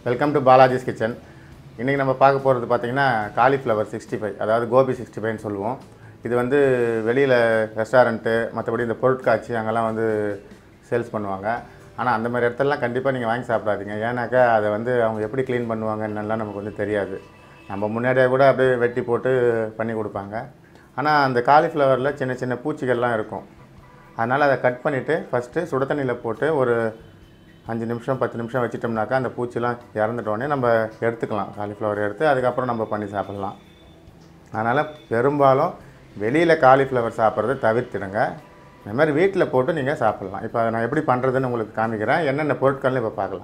welcome to Balaji's kitchen இன்றைக்கி நம்ம பார்க்க போகிறது பார்த்தீங்கன்னா காலிஃப்ளவர் சிக்ஸ்டி ஃபைவ் அதாவது கோபி சிக்ஸ்டி ஃபைவ்னு சொல்லுவோம் இது வந்து வெளியில் ரெஸ்டாரண்ட்டு மற்றபடி இந்த பொருட்காட்சி அங்கெல்லாம் வந்து சேல்ஸ் பண்ணுவாங்க ஆனால் அந்த மாதிரி இடத்துலலாம் கண்டிப்பாக நீங்கள் வாங்கி சாப்பிடாதீங்க ஏன்னாக்கா அதை வந்து அவங்க எப்படி க்ளீன் பண்ணுவாங்கன்னெல்லாம் நமக்கு வந்து தெரியாது நம்ம முன்னாடியே கூட அப்படியே வெட்டி போட்டு பண்ணி கொடுப்பாங்க ஆனால் அந்த காலிஃப்ளவரில் சின்ன சின்ன பூச்சிகள்லாம் இருக்கும் அதனால் அதை கட் பண்ணிவிட்டு ஃபஸ்ட்டு சுட தண்ணியில் போட்டு ஒரு அஞ்சு நிமிஷம் பத்து நிமிஷம் வச்சிட்டோம்னாக்கா அந்த பூச்சிலாம் இறந்துட்டோடனே நம்ம எடுத்துக்கலாம் காலிஃப்ளவர் எடுத்து அதுக்கப்புறம் நம்ம பண்ணி சாப்பிட்லாம் அதனால் பெரும்பாலும் வெளியில் காலிஃப்ளவர் சாப்பிட்றத தவிர்த்திடுங்க இந்த மாதிரி வீட்டில் போட்டு நீங்கள் சாப்பிட்லாம் இப்போ அதை நான் எப்படி பண்ணுறதுன்னு உங்களுக்கு காமிக்கிறேன் என்னென்ன பொருட்கள்னு இப்போ பார்க்கலாம்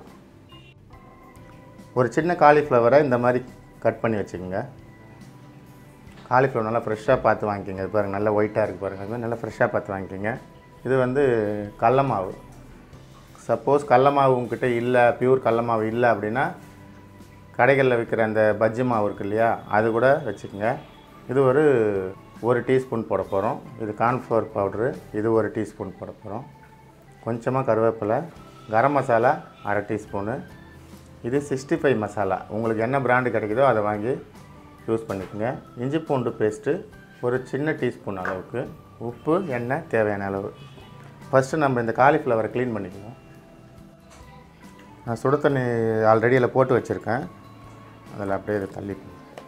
ஒரு சின்ன காலிஃப்ளவரை இந்த மாதிரி கட் பண்ணி வச்சுக்கோங்க காலிஃப்ளவர் நல்லா ஃப்ரெஷ்ஷாக பார்த்து வாங்கிக்கோங்க இது பாருங்கள் நல்லா ஒயிட்டாக இருக்குது பாருங்கள் அது மாதிரி நல்லா ஃப்ரெஷ்ஷாக பார்த்து வாங்கிக்கோங்க இது வந்து கடல மாவு சப்போஸ் கடல மாவு உங்ககிட்ட இல்லை பியூர் கடல மாவு இல்லை அப்படின்னா கடைகளில் விற்கிற அந்த பஜ்ஜி மாவு இருக்கு இல்லையா அது கூட வச்சுக்கோங்க இது ஒரு ஒரு டீஸ்பூன் போட போகிறோம் இது கார்ன்ஃப்ளவர் பவுட்ரு இது ஒரு டீஸ்பூன் போட போகிறோம் கொஞ்சமாக கருவேப்பிலை கரம் மசாலா அரை டீஸ்பூனு இது சிக்ஸ்டி ஃபைவ் மசாலா உங்களுக்கு என்ன பிராண்டு கிடைக்குதோ அதை வாங்கி யூஸ் பண்ணிக்கோங்க இஞ்சி பூண்டு பேஸ்ட்டு ஒரு சின்ன டீஸ்பூன் அளவுக்கு உப்பு எண்ணெய் தேவையான அளவு ஃபஸ்ட்டு நம்ம இந்த காலிஃப்ளவரை க்ளீன் பண்ணிக்குவோம் நான் சுட தண்ணி ஆல்ரெடி அதில் போட்டு வச்சுருக்கேன் அதில் அப்படியே இதை தள்ளி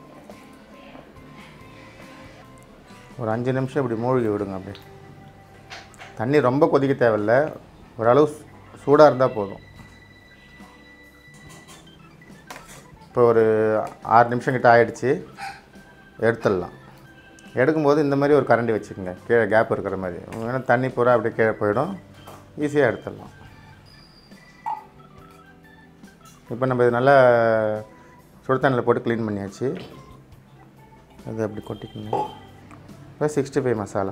ஒரு அஞ்சு நிமிஷம் இப்படி மூழ்கி விடுங்க அப்படியே தண்ணி ரொம்ப கொதிக்க தேவையில்ல ஓரளவு சூடாக இருந்தால் போதும் இப்போ ஒரு ஆறு நிமிஷம் கிட்ட ஆயிடுச்சு எடுத்துடலாம் எடுக்கும்போது இந்த மாதிரி ஒரு கரண்டி வச்சுக்கோங்க கீழே கேப் இருக்கிற மாதிரி ஏன்னா தண்ணி பூரா அப்படியே கீழே போயிடும் ஈஸியாக எடுத்துடலாம் இப்போ நம்ம இது நல்லா சுடு தண்ணியில் போட்டு க்ளீன் பண்ணியாச்சு அது அப்படி கொட்டிக்கணும் இப்போ சிக்ஸ்டி ஃபைவ் மசாலா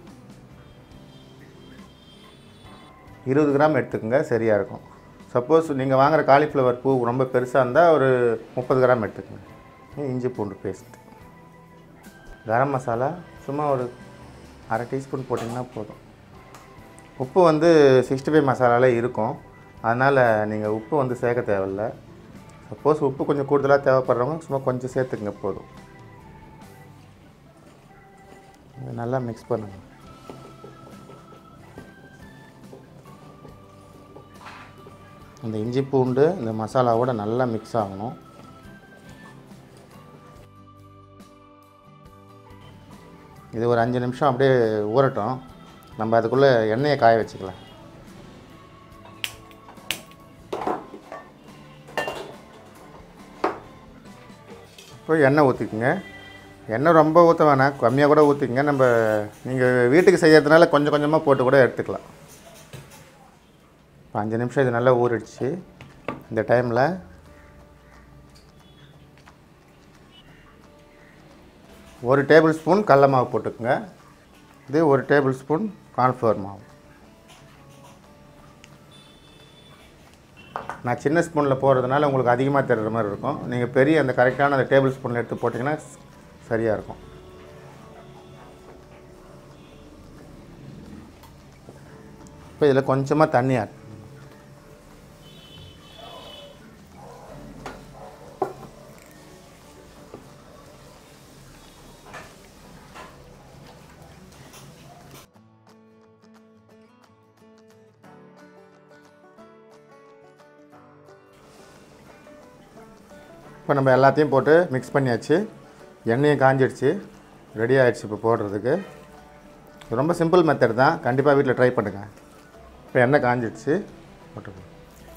இருபது கிராம் எடுத்துக்கோங்க சரியாக இருக்கும் சப்போஸ் நீங்கள் வாங்குகிற காலிஃப்ளவர் பூ ரொம்ப பெருசாக இருந்தால் ஒரு முப்பது கிராம் எடுத்துக்கோங்க இஞ்சி பூண்டு பேஸ்ட் கரம் மசாலா சும்மா ஒரு அரை டீஸ்பூன் போட்டிங்கன்னா போதும் உப்பு வந்து சிக்ஸ்டி ஃபைவ் மசாலாவில் இருக்கும் அதனால் நீங்கள் உப்பு வந்து சேர்க்க தேவையில்ல சப்போஸ் உப்பு கொஞ்சம் கூடுதலாக தேவைப்படுறவங்க சும்மா கொஞ்சம் சேர்த்துக்குங்க போதும் இதை நல்லா மிக்ஸ் பண்ணுங்க இந்த இஞ்சி பூண்டு இந்த மசாலாவோட நல்லா மிக்ஸ் ஆகணும் இது ஒரு அஞ்சு நிமிஷம் அப்படியே ஊறட்டும் நம்ம அதுக்குள்ளே எண்ணெயை காய வச்சுக்கலாம் இப்போ எண்ணெய் ஊற்றிக்குங்க எண்ணெய் ரொம்ப ஊற்ற வேணாம் கம்மியாக கூட ஊற்றிக்கங்க நம்ம நீங்கள் வீட்டுக்கு செய்யறதுனால கொஞ்சம் கொஞ்சமாக போட்டு கூட எடுத்துக்கலாம் இப்போ அஞ்சு நிமிஷம் இது நல்லா ஊறிடுச்சு இந்த டைமில் ஒரு டேபிள் ஸ்பூன் கடல மாவு போட்டுக்கோங்க இது ஒரு டேபிள் ஸ்பூன் கார்ன்ஃப்ளவர் மாவு நான் சின்ன ஸ்பூனில் போடுறதுனால உங்களுக்கு அதிகமாக தெரிகிற மாதிரி இருக்கும் நீங்கள் பெரிய அந்த கரெக்டான அந்த டேபிள் ஸ்பூனில் எடுத்து போட்டிங்கன்னா சரியாக இருக்கும் இப்போ இதில் கொஞ்சமாக தண்ணி ஆட் இப்போ நம்ம எல்லாத்தையும் போட்டு மிக்ஸ் பண்ணியாச்சு எண்ணெயும் காஞ்சிடுச்சு ரெடி ஆகிடுச்சு இப்போ போடுறதுக்கு ரொம்ப சிம்பிள் மெத்தட் தான் கண்டிப்பாக வீட்டில் ட்ரை பண்ணுங்கள் இப்போ எண்ணெய் காஞ்சிடுச்சு போட்டுருக்கோம்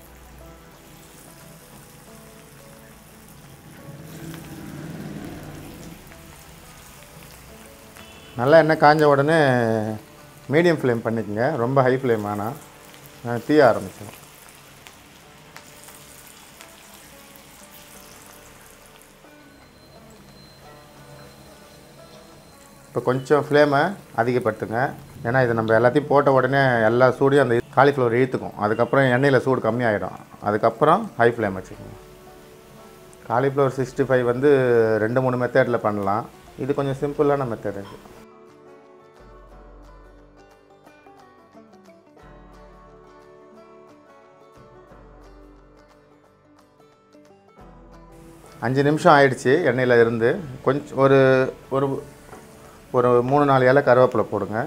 நல்லா எண்ணெய் காஞ்ச உடனே மீடியம் ஃப்ளேம் பண்ணிக்கோங்க ரொம்ப ஹை ஃப்ளேம் ஆனால் தீய ஆரம்பிச்சிடும் இப்போ கொஞ்சம் ஃப்ளேமை அதிகப்படுத்துங்க ஏன்னா இது நம்ம எல்லாத்தையும் போட்ட உடனே எல்லா சூடையும் அந்த காலிஃப்ளவர் இழுத்துக்கும் அதுக்கப்புறம் எண்ணெயில் சூடு கம்மியாயிடும் அதுக்கப்புறம் ஹை ஃப்ளேம் வச்சுக்கோங்க காலிஃப்ளவர் சிக்ஸ்டி ஃபைவ் வந்து ரெண்டு மூணு மெத்தடில் பண்ணலாம் இது கொஞ்சம் சிம்பிளான மெத்தட் இது அஞ்சு நிமிஷம் ஆயிடுச்சு எண்ணெயில் இருந்து கொஞ்சம் ஒரு ஒரு ஒரு மூணு நாலு இலை கருவேப்பிலை போடுங்க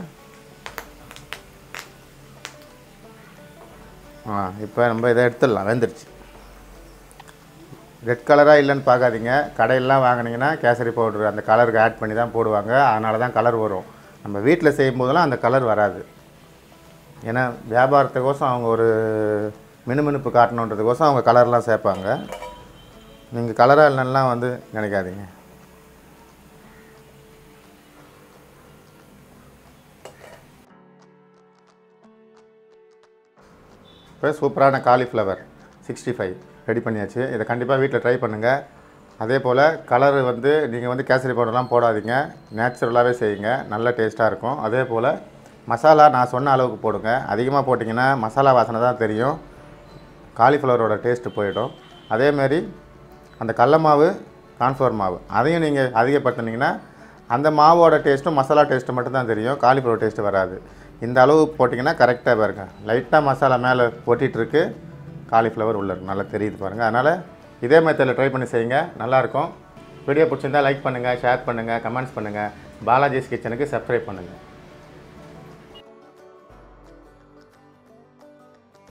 ஆ இப்போ நம்ம இதை எடுத்துடலாம் வெந்துருச்சு ரெட் கலராக இல்லைன்னு பார்க்காதீங்க கடையிலலாம் வாங்குனீங்கன்னா கேசரி பவுடர் அந்த கலருக்கு ஆட் பண்ணி தான் போடுவாங்க அதனால தான் கலர் வரும் நம்ம வீட்டில் செய்யும் போதெல்லாம் அந்த கலர் வராது ஏன்னா வியாபாரத்துக்கோசம் அவங்க ஒரு மினுமினுப்பு காட்டணுன்றதுக்கோசம் அவங்க கலர்லாம் சேர்ப்பாங்க நீங்கள் கலராக இல்லைன்னா வந்து நினைக்காதீங்க இப்போ சூப்பரான காலிஃப்ளவர் சிக்ஸ்டி ஃபைவ் ரெடி பண்ணியாச்சு இதை கண்டிப்பாக வீட்டில் ட்ரை பண்ணுங்கள் அதே போல் கலர் வந்து நீங்கள் வந்து கேசரி பவுடர்லாம் போடாதீங்க நேச்சுரலாகவே செய்யுங்க நல்ல டேஸ்ட்டாக இருக்கும் அதே போல் மசாலா நான் சொன்ன அளவுக்கு போடுங்க அதிகமாக போட்டிங்கன்னா மசாலா வாசனை தான் தெரியும் காலிஃப்ளவரோட டேஸ்ட்டு போயிடும் அதேமாரி அந்த கடல மாவு கான்ஃப்ளவர் மாவு அதையும் நீங்கள் அதிகப்படுத்துனீங்கன்னா அந்த மாவோட டேஸ்ட்டும் மசாலா டேஸ்ட்டு மட்டும் தான் தெரியும் காலிஃப்ளவர் டேஸ்ட்டு வராது இந்த அளவு போட்டிங்கன்னா கரெக்டாக பாருங்க லைட்டாக மசாலா மேலே ஒட்டிகிட்ருக்கு காலிஃப்ளவர் உள்ள இருக்கு நல்லா தெரியுது பாருங்கள் அதனால் இதே மெத்தடில் ட்ரை பண்ணி செய்யுங்க நல்லாயிருக்கும் வீடியோ பிடிச்சிருந்தா லைக் பண்ணுங்கள் ஷேர் பண்ணுங்கள் கமெண்ட்ஸ் பண்ணுங்கள் பாலாஜிஸ் கிச்சனுக்கு சப்ஸ்கிரைப் பண்ணுங்கள்